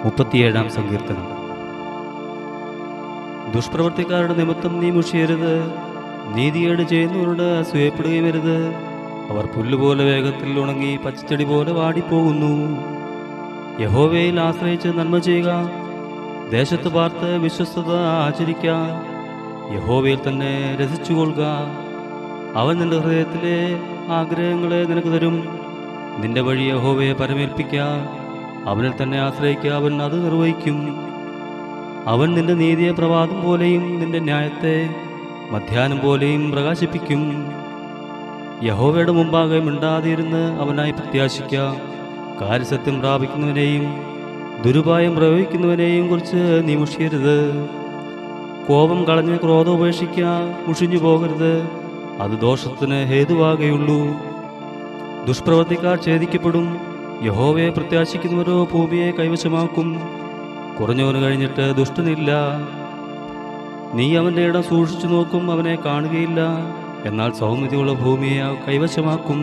മുപ്പത്തിയേഴാം സങ്കീർത്തനം ദുഷ്പ്രവർത്തിക്കാരുടെ നിമിത്തം നീ മുഷിയരുത് നീതിയേട് ചെയ്യുന്നവരോട് അസൂയപ്പെടുകയും അരുത് അവർ പുല്ലുപോലെ വേഗത്തിൽ ഉണങ്ങി പച്ചച്ചെടി പോലെ വാടിപ്പോകുന്നു യഹോവയിൽ ആശ്രയിച്ച് നന്മ ചെയ്യുക ദേശത്ത് പാർത്ത് വിശ്വസ്തത ആചരിക്കുക യഹോവയിൽ തന്നെ രസിച്ചുകൊള്ളുക അവൻ നിന്റെ ഹൃദയത്തിലെ ആഗ്രഹങ്ങളെ നിനക്ക് തരും നിന്റെ വഴി യഹോവയെ പരമേൽപ്പിക്കുക അവനിൽ തന്നെ ആശ്രയിക്കുക അവൻ അത് നിർവഹിക്കും അവൻ നിന്റെ നീതിയെ പ്രഭാതം പോലെയും നിന്റെ ന്യായത്തെ മധ്യാഹ്നം പോലെയും പ്രകാശിപ്പിക്കും യഹോവയുടെ മുമ്പാകെ മിണ്ടാതിരുന്ന് അവനായി പ്രത്യാശിക്കുക കാര്യസത്യം പ്രാപിക്കുന്നവനെയും ദുരുപായം പ്രയോഗിക്കുന്നവനെയും കുറിച്ച് നീ മുഷിയരുത് കോപം കളഞ്ഞ് ക്രോധം ഉപേക്ഷിക്കുക മുഷിഞ്ഞു പോകരുത് അത് ദോഷത്തിന് ഹേതുവാകെയുള്ളൂ ദുഷ്പ്രവർത്തിക്കാർ ഛേദിക്കപ്പെടും യഹോവയെ പ്രത്യാശിക്കുന്നവരോ ഭൂമിയെ കൈവശമാക്കും കുറഞ്ഞവന് കഴിഞ്ഞിട്ട് ദുഷ്ടനില്ല നീ അവൻ്റെ ഇടം സൂക്ഷിച്ചു നോക്കും അവനെ കാണുകയില്ല എന്നാൽ സൗമ്യതയുള്ള ഭൂമിയെ കൈവശമാക്കും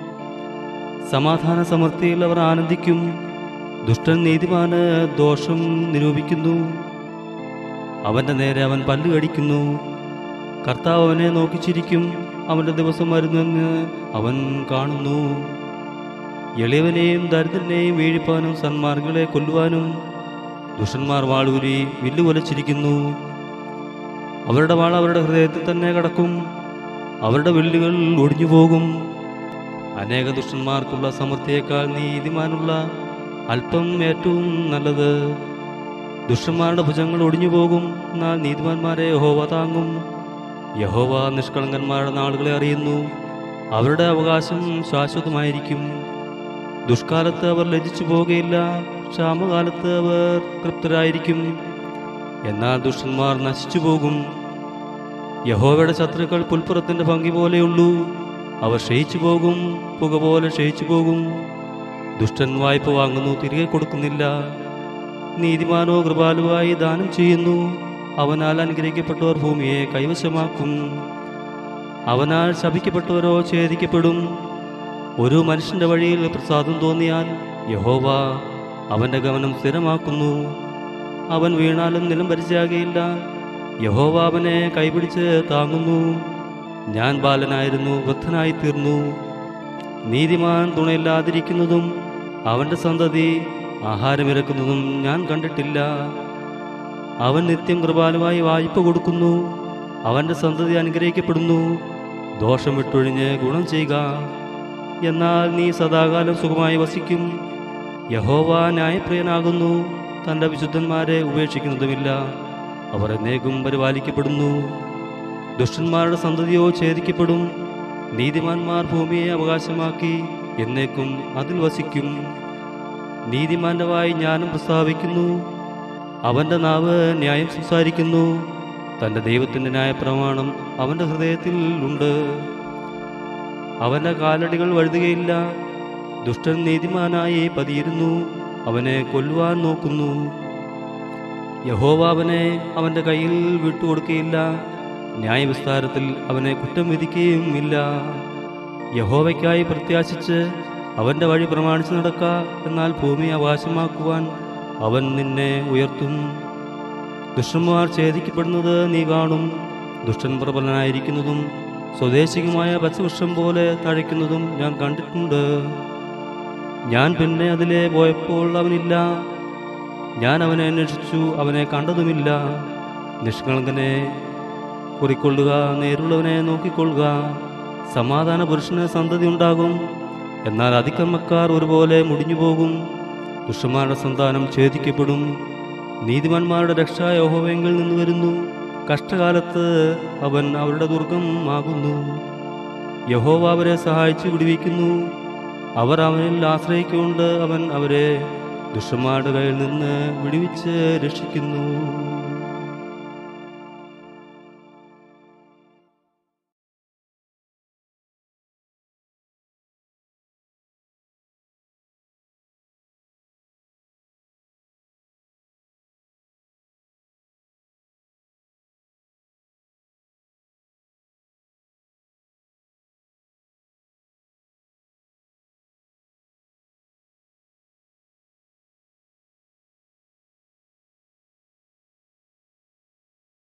സമാധാന സമൃദ്ധിയിൽ അവർ ആനന്ദിക്കും ദുഷ്ടൻ നീതിമാന് ദോഷം നിരൂപിക്കുന്നു അവൻ്റെ നേരെ അവൻ പല്ല് കടിക്കുന്നു കർത്താവ് അവനെ നോക്കിച്ചിരിക്കും അവൻ്റെ ദിവസം വരുന്നെന്ന് അവൻ കാണുന്നു എളിയവനെയും ദരിദ്രനെയും വീഴിപ്പാനും സന്മാർഗങ്ങളെ കൊല്ലുവാനും ദുഷ്ടന്മാർ വാളൂരി വില്ലുകൊലച്ചിരിക്കുന്നു അവരുടെ വാൾ അവരുടെ ഹൃദയത്തിൽ തന്നെ കടക്കും അവരുടെ വില്ലുകൾ ഒടിഞ്ഞു പോകും അനേക ദുഷ്ടന്മാർക്കുള്ള സമൃദ്ധിയേക്കാൾ നീതിമാനുള്ള അല്പം ഏറ്റവും നല്ലത് ദുഷ്ടന്മാരുടെ ഭുജങ്ങൾ ഒടിഞ്ഞു പോകും എന്നാൽ നീതിമാന്മാരെ യഹോവ താങ്ങും യഹോവ നിഷ്കളങ്കന്മാരുടെ നാളുകളെ അറിയുന്നു അവരുടെ അവകാശം ശാശ്വതമായിരിക്കും ദുഷ്കാലത്ത് അവർ ലജിച്ചു പോകുകയില്ല ക്ഷാമകാലത്ത് അവർ തൃപ്തരായിരിക്കും എന്നാൽ ദുഷ്ടന്മാർ നശിച്ചു പോകും യഹോവയുടെ ശത്രുക്കൾ പുൽപ്പുറത്തിന്റെ ഭംഗി പോലെയുള്ളൂ അവർ ക്ഷയിച്ചു പോകും പുക പോലെ ക്ഷയിച്ചു പോകും ദുഷ്ടൻ വായ്പ വാങ്ങുന്നു തിരികെ കൊടുക്കുന്നില്ല നീതിമാനോ കൃപാലുവായി ദാനം ചെയ്യുന്നു അവനാൽ അനുഗ്രഹിക്കപ്പെട്ടവർ ഭൂമിയെ കൈവശമാക്കും അവനാൽ ശപിക്കപ്പെട്ടവരോ ഛേദിക്കപ്പെടും ഒരു മനുഷ്യന്റെ വഴിയിൽ പ്രസാദം തോന്നിയാൽ യഹോവ അവന്റെ ഗമനം സ്ഥിരമാക്കുന്നു അവൻ വീണാലും നിലം പരിചയാകയില്ല യഹോവ അവനെ കൈപിടിച്ച് താങ്ങുന്നു ഞാൻ ബാലനായിരുന്നു വൃദ്ധനായി തീർന്നു നീതിമാൻ തുണയില്ലാതിരിക്കുന്നതും അവന്റെ സന്തതി ആഹാരമിറക്കുന്നതും ഞാൻ കണ്ടിട്ടില്ല അവൻ നിത്യം കൃപാലുമായി വായ്പ കൊടുക്കുന്നു അവന്റെ സന്തതി അനുഗ്രഹിക്കപ്പെടുന്നു ദോഷം വിട്ടൊഴിഞ്ഞ് ഗുണം ചെയ്യുക എന്നാൽ നീ സദാകാലം സുഖമായി വസിക്കും യഹോവ ന്യായപ്രിയനാകുന്നു തൻ്റെ വിശുദ്ധന്മാരെ ഉപേക്ഷിക്കുന്നതുമില്ല അവർ എന്നേക്കും പരിപാലിക്കപ്പെടുന്നു ദുഷ്ടന്മാരുടെ സന്തതിയോ ഛേദിക്കപ്പെടും നീതിമാന്മാർ ഭൂമിയെ അവകാശമാക്കി എന്നേക്കും അതിൽ വസിക്കും നീതിമാന്റെ വായി ജ്ഞാനം പ്രസ്താവിക്കുന്നു അവന്റെ നാവ് ന്യായം സംസാരിക്കുന്നു തൻ്റെ ദൈവത്തിൻ്റെ ന്യായപ്രമാണം അവൻ്റെ ഹൃദയത്തിൽ ഉണ്ട് അവൻ്റെ കാലടികൾ വഴുതുകയില്ല ദുഷ്ടൻ നീതിമാനായി പതിയിരുന്നു അവനെ കൊല്ലുവാൻ നോക്കുന്നു യഹോവ അവനെ അവൻ്റെ കയ്യിൽ വിട്ടുകൊടുക്കുകയില്ല ന്യായവിസ്താരത്തിൽ അവനെ കുറ്റം വിധിക്കുകയും ഇല്ല യഹോവയ്ക്കായി പ്രത്യാശിച്ച് അവൻ്റെ വഴി പ്രമാണിച്ച് നടക്ക എന്നാൽ ഭൂമി അവകാശമാക്കുവാൻ അവൻ നിന്നെ ഉയർത്തും ദുഷ്ടന്മാർ ഛേദിക്കപ്പെടുന്നത് നീ കാണും ദുഷ്ടൻ പ്രബലനായിരിക്കുന്നതും സ്വദേശികമായ പച്ചവൃക്ഷം പോലെ തഴയ്ക്കുന്നതും ഞാൻ കണ്ടിട്ടുണ്ട് ഞാൻ പിന്നെ അതിലെ പോയപ്പോൾ അവനില്ല ഞാൻ അവനെ അന്വേഷിച്ചു അവനെ കണ്ടതുമില്ല നിഷ്കളങ്കനെ കുറിക്കൊള്ളുക നേരുള്ളവനെ നോക്കിക്കൊള്ളുക സമാധാന പുരുഷന് സന്തതി ഉണ്ടാകും എന്നാൽ അതിക്രമക്കാർ ഒരുപോലെ മുടിഞ്ഞു പോകും ദുഷ്ടന്മാരുടെ സന്താനം ഛേദിക്കപ്പെടും നീതിമാന്മാരുടെ രക്ഷ യഹോവെങ്കിൽ നിന്ന് വരുന്നു കഷ്ടകാലത്ത് അവൻ അവരുടെ ദുർഗം ആകുന്നു യഹോവ അവരെ സഹായിച്ചു വിടുവിക്കുന്നു അവർ അവനിൽ ആശ്രയിക്കൊണ്ട് അവൻ അവരെ ദുഷ്ടന്മാരുടെ കയ്യിൽ നിന്ന് വിടുവിച്ച് രക്ഷിക്കുന്നു